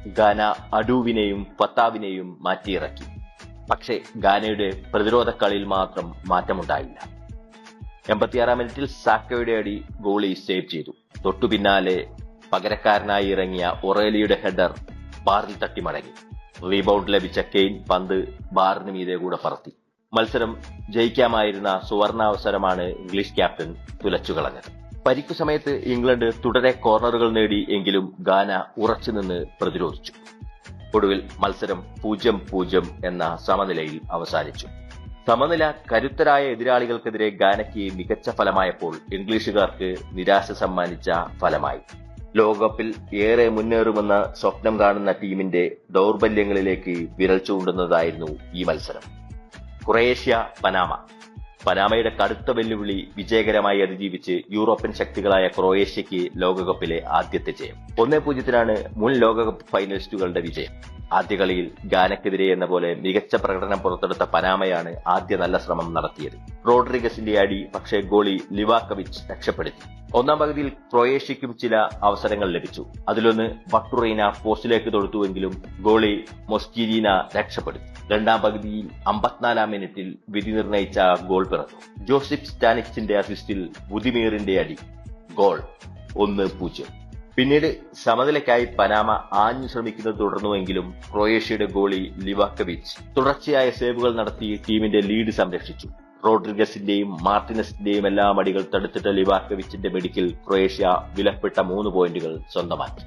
ഗാന അഡൂവിനെയും ഫത്താവിനെയും മാറ്റിയിറക്കി പക്ഷേ ഗാനയുടെ പ്രതിരോധ കളിയിൽ മാത്രം മാറ്റമുണ്ടായില്ല എൺപത്തിയാറാം മിനിറ്റിൽ സാക്കയുടെ അടി ഗോളി സേവ് ചെയ്തു തൊട്ടു പിന്നാലെ പകരക്കാരനായി ഇറങ്ങിയ ഒറേലിയുടെ ഹെഡർ ബാറിൽ തട്ടി മടങ്ങി റീബൗണ്ട് ലഭിച്ച കെയ്ൻ പന്ത് ബാറിന് മീതെ കൂടെ പറത്തി മത്സരം ജയിക്കാമായിരുന്ന സുവർണാവസരമാണ് ഇംഗ്ലീഷ് ക്യാപ്റ്റൻ തുലച്ചുകളഞ്ഞത് പരിക്കു സമയത്ത് ഇംഗ്ലണ്ട് തുടരെ കോർണറുകൾ നേടി എങ്കിലും ഗാന ഉറച്ചുനിന്ന് പ്രതിരോധിച്ചു ഒടുവിൽ മത്സരം പൂജ്യം പൂജ്യം എന്ന സമനിലയിൽ അവസാനിച്ചു സമനില കരുത്തരായ എതിരാളികൾക്കെതിരെ ഗാനയ്ക്ക് മികച്ച ഫലമായപ്പോൾ ഇംഗ്ലീഷുകാർക്ക് നിരാശ സമ്മാനിച്ച ഫലമായി ലോകകപ്പിൽ ഏറെ മുന്നേറുമെന്ന സ്വപ്നം കാണുന്ന ടീമിന്റെ ദൗർബല്യങ്ങളിലേക്ക് വിരൽ ചൂണ്ടുന്നതായിരുന്നു ഈ മത്സരം ക്രൊയേഷ്യ പനാമ പനാമയുടെ കടുത്ത വെല്ലുവിളി വിജയകരമായി അതിജീവിച്ച് യൂറോപ്യൻ ശക്തികളായ ക്രൊയേഷ്യയ്ക്ക് ലോകകപ്പിലെ ആദ്യത്തെ ജയം ഒന്നേ പൂജ്യത്തിനാണ് മുൻ ലോകകപ്പ് ഫൈനലിസ്റ്റുകളുടെ വിജയം ആദ്യ കളിയിൽ ഗാനക്കെതിരെ എന്ന പോലെ മികച്ച പ്രകടനം പുറത്തെടുത്ത പനാമയാണ് ആദ്യ നല്ല ശ്രമം നടത്തിയത് റോഡ്രിഗസിന്റെ അടി പക്ഷേ ഗോളി ലിവാക്കവിച്ച് രക്ഷപ്പെടുത്തി ഒന്നാം പകുതിയിൽ ക്രൊയേഷ്യയ്ക്കും ചില അവസരങ്ങൾ ലഭിച്ചു അതിലൊന്ന് ബട്ടുറീന പോസ്റ്റിലേക്ക് തൊടുത്തുവെങ്കിലും ഗോളി മൊസ്കിരീന രക്ഷപ്പെടുത്തി രണ്ടാം പകുതിയിൽ അമ്പത്തിനാലാം മിനിറ്റിൽ വിധി നിർണയിച്ച ഗോൾ പിറന്നു ജോസിഫ് സ്റ്റാനിക്സിന്റെ അസിസ്റ്റിൽ ബുദിമീറിന്റെ അടി ഗോൾ ഒന്ന് പൂജ്യം പിന്നീട് സമനിലയ്ക്കായി പനാമ ആഞ്ഞു ശ്രമിക്കുന്നത് തുടർന്നുവെങ്കിലും ക്രൊയേഷ്യയുടെ ഗോളി ലിവാക്കവിച്ച് തുടർച്ചയായ സേവുകൾ നടത്തി ടീമിന്റെ ലീഡ് സംരക്ഷിച്ചു റോഡ്രിഗസിന്റെയും മാർട്ടിനസിന്റെയും എല്ലാം അടികൾ തടുത്തിട്ട ലിവാക്കവിച്ചിന്റെ മെഡിക്കൽ ക്രൊയേഷ്യ വിലപ്പെട്ട മൂന്ന് പോയിന്റുകൾ സ്വന്തമാക്കി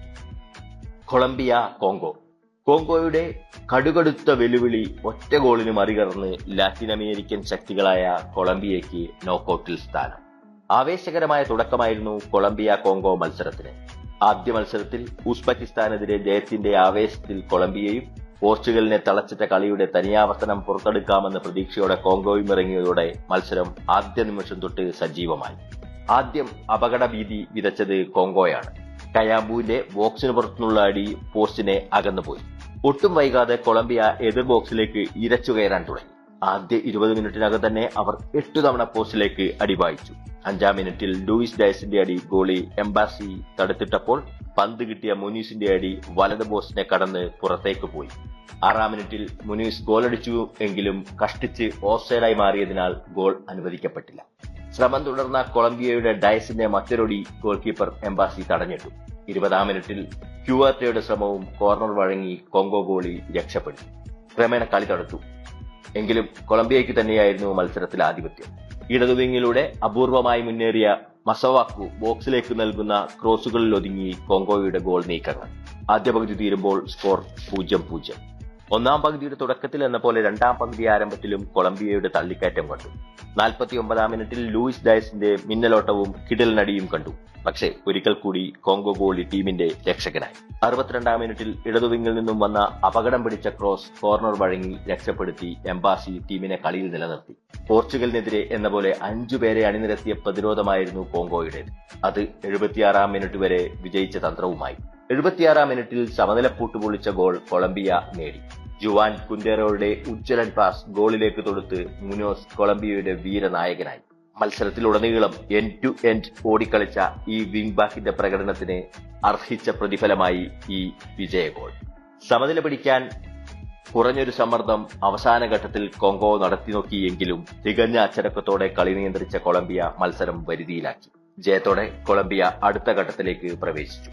കൊളംബിയ കോങ്കോ കോങ്കോയുടെ കടുകടുത്ത വെല്ലുവിളി ഒറ്റ ഗോളിന് മറികടന്ന് ലാറ്റിൻ അമേരിക്കൻ ശക്തികളായ കൊളംബിയയ്ക്ക് നോക്കൌട്ടിൽ സ്ഥാനം ആവേശകരമായ തുടക്കമായിരുന്നു കൊളംബിയ കോങ്കോ മത്സരത്തിന് ആദ്യ മത്സരത്തിൽ ഉസ്ബെക്കിസ്ഥാനെതിരെ ജയത്തിന്റെ ആവേശത്തിൽ കൊളംബിയയും പോർച്ചുഗലിനെ തളച്ചിട്ട കളിയുടെ തനിയാവർത്തനം പുറത്തെടുക്കാമെന്ന പ്രതീക്ഷയോടെ കോങ്കോയും ഇറങ്ങിയതോടെ മത്സരം ആദ്യ നിമിഷം തൊട്ട് സജീവമായി ആദ്യം അപകട ഭീതി വിതച്ചത് കോങ്കോയാണ് കയാമ്പുവിന്റെ ബോക്സിന് പുറത്തുനിന്നുള്ള അടി പോസ്റ്റിനെ അകന്നുപോയി ഒട്ടും വൈകാതെ കൊളംബിയ എതിർ ബോക്സിലേക്ക് ഇരച്ചു കയറാൻ തുടങ്ങി ആദ്യ ഇരുപത് മിനിറ്റിനകം തന്നെ അവർ എട്ടു തവണ പോസ്റ്റിലേക്ക് അടിവായിച്ചു അഞ്ചാം മിനിറ്റിൽ ലൂയിസ് ഡയസിന്റെ അടി ഗോളി എംബാസി തടുത്തിട്ടപ്പോൾ പന്ത് കിട്ടിയ മുനീസിന്റെ അടി വലത് പോസ്റ്റിനെ കടന്ന് പുറത്തേക്ക് പോയി ആറാം മിനിറ്റിൽ മുനീസ് ഗോളടിച്ചു എങ്കിലും കഷ്ടിച്ച് ഓഫ്സൈഡായി മാറിയതിനാൽ ഗോൾ അനുവദിക്കപ്പെട്ടില്ല ശ്രമം തുടർന്ന കൊളംബിയയുടെ ഡയസിന്റെ മറ്റൊരൊടി ഗോൾ കീപ്പർ എംബാസി തടഞ്ഞിട്ടു ഇരുപതാം മിനിറ്റിൽ ക്യൂവാറ്റയുടെ ശ്രമവും കോർണർ വഴങ്ങി കോങ്കോ ഗോളി രക്ഷപ്പെടുത്തി ക്രമേണ കളി തടുത്തു എങ്കിലും കൊളംബിയയ്ക്ക് തന്നെയായിരുന്നു മത്സരത്തിൽ ആധിപത്യം ഇടതുവിങ്ങിലൂടെ അപൂർവമായി മുന്നേറിയ മസവാക്കു ബോക്സിലേക്ക് നൽകുന്ന ക്രോസുകളിൽ ഒതുങ്ങി കോങ്കോയുടെ ഗോൾ നീക്കങ്ങൾ ആദ്യ പകുതി തീരുമ്പോൾ സ്കോർ പൂജ്യം പൂജ്യം ഒന്നാം പകുതിയുടെ തുടക്കത്തിൽ എന്ന പോലെ രണ്ടാം പകുതി ആരംഭത്തിലും കൊളംബിയയുടെ തള്ളിക്കയറ്റം കണ്ടു നാൽപ്പത്തി ഒമ്പതാം മിനിറ്റിൽ ലൂയിസ് ഡയസിന്റെ മിന്നലോട്ടവും കിടലിനടിയും കണ്ടു പക്ഷേ ഒരിക്കൽ കൂടി കോങ്കോ ഗോളി ടീമിന്റെ രക്ഷകനായി അറുപത്തിരണ്ടാം മിനിറ്റിൽ ഇടതുവിങ്ങിൽ നിന്നും വന്ന അപകടം പിടിച്ച ക്രോസ് കോർണർ വഴങ്ങി രക്ഷപ്പെടുത്തി എംബാസി ടീമിനെ കളിയിൽ നിലനിർത്തി പോർച്ചുഗലിനെതിരെ എന്ന പോലെ അഞ്ചു പേരെ അണിനിരത്തിയ പ്രതിരോധമായിരുന്നു കോങ്കോയുടേത് അത് എഴുപത്തിയാറാം മിനിറ്റ് വരെ വിജയിച്ച തന്ത്രവുമായി എഴുപത്തിയാറാം മിനിറ്റിൽ സമനിലപ്പൂട്ട് പൊളിച്ച ഗോൾ കൊളംബിയ നേടി ജുവാൻ കുന്റേറോയുടെ ഉജ്ജ്വലൻ പാസ് ഗോളിലേക്ക് തൊടുത്ത് മുനോസ് കൊളംബിയയുടെ വീരനായകനായി മത്സരത്തിലുടനീളം എൻഡ് ടു എൻഡ് ഓടിക്കളിച്ച ഈ വിംഗ് ബാക്കിന്റെ പ്രകടനത്തിന് അർഹിച്ച പ്രതിഫലമായി ഈ വിജയ ഗോൾ സമനില പിടിക്കാൻ കുറഞ്ഞൊരു സമ്മർദ്ദം അവസാന ഘട്ടത്തിൽ കോങ്കോ നടത്തി നോക്കിയെങ്കിലും തികഞ്ഞ അച്ചടക്കത്തോടെ കളി നിയന്ത്രിച്ച കൊളംബിയ മത്സരം വരുതിയിലാക്കി ജയത്തോടെ കൊളംബിയ അടുത്ത ഘട്ടത്തിലേക്ക് പ്രവേശിച്ചു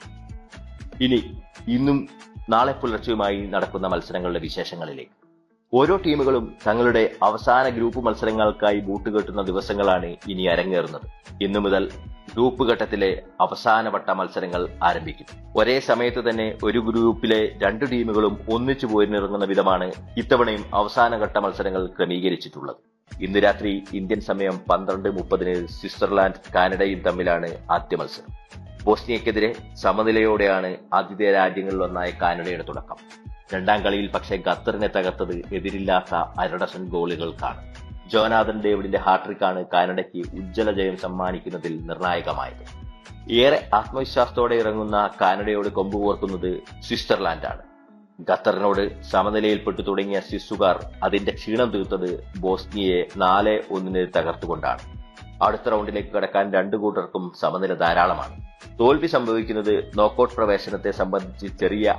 ഇനി ഇന്നും നാളെ പുലർച്ചെയുമായി നടക്കുന്ന മത്സരങ്ങളുടെ വിശേഷങ്ങളിലേക്ക് ഓരോ ടീമുകളും തങ്ങളുടെ അവസാന ഗ്രൂപ്പ് മത്സരങ്ങൾക്കായി ബൂട്ടുകെട്ടുന്ന ദിവസങ്ങളാണ് ഇനി അരങ്ങേറുന്നത് ഇന്നു മുതൽ ഗ്രൂപ്പ് ഘട്ടത്തിലെ അവസാനവട്ട മത്സരങ്ങൾ ആരംഭിക്കും ഒരേ സമയത്ത് തന്നെ ഒരു ഗ്രൂപ്പിലെ രണ്ടു ടീമുകളും ഒന്നിച്ചു പോരിനിറങ്ങുന്ന വിധമാണ് ഇത്തവണയും അവസാനഘട്ട മത്സരങ്ങൾ ക്രമീകരിച്ചിട്ടുള്ളത് ഇന്ന് രാത്രി ഇന്ത്യൻ സമയം പന്ത്രണ്ട് മുപ്പതിന് സ്വിറ്റ്സർലാൻഡ് കാനഡയും തമ്മിലാണ് ആദ്യ മത്സരം ബോസ്നിയക്കെതിരെ സമനിലയോടെയാണ് ആതിഥേയ രാജ്യങ്ങളിലൊന്നായ കാനഡയുടെ തുടക്കം രണ്ടാം കളിയിൽ പക്ഷേ ഖത്തറിനെ തകർത്തത് എതിരില്ലാത്ത അരഡസൻ ഗോളുകൾക്കാണ് ജോനാഥൻ ഡേവിഡിന്റെ ഹാട്രിക്കാണ് കാനഡയ്ക്ക് ഉജ്ജ്വല ജയം സമ്മാനിക്കുന്നതിൽ നിർണായകമായത് ഏറെ ആത്മവിശ്വാസത്തോടെ ഇറങ്ങുന്ന കാനഡയോട് കൊമ്പ് കോർക്കുന്നത് സ്വിറ്റ്സർലാൻഡാണ് ഖത്തറിനോട് സമനിലയിൽപ്പെട്ടു തുടങ്ങിയ സ്വിസ്സുകാർ അതിന്റെ ക്ഷീണം തീർത്തത് ബോസ്നിയയെ നാല് ഒന്നിന് തകർത്തുകൊണ്ടാണ് അടുത്ത റൗണ്ടിലേക്ക് കടക്കാൻ രണ്ടു കൂട്ടർക്കും സമനില ധാരാളമാണ് തോൽവി സംഭവിക്കുന്നത് നോക്കൌട്ട് പ്രവേശനത്തെ സംബന്ധിച്ച് ചെറിയ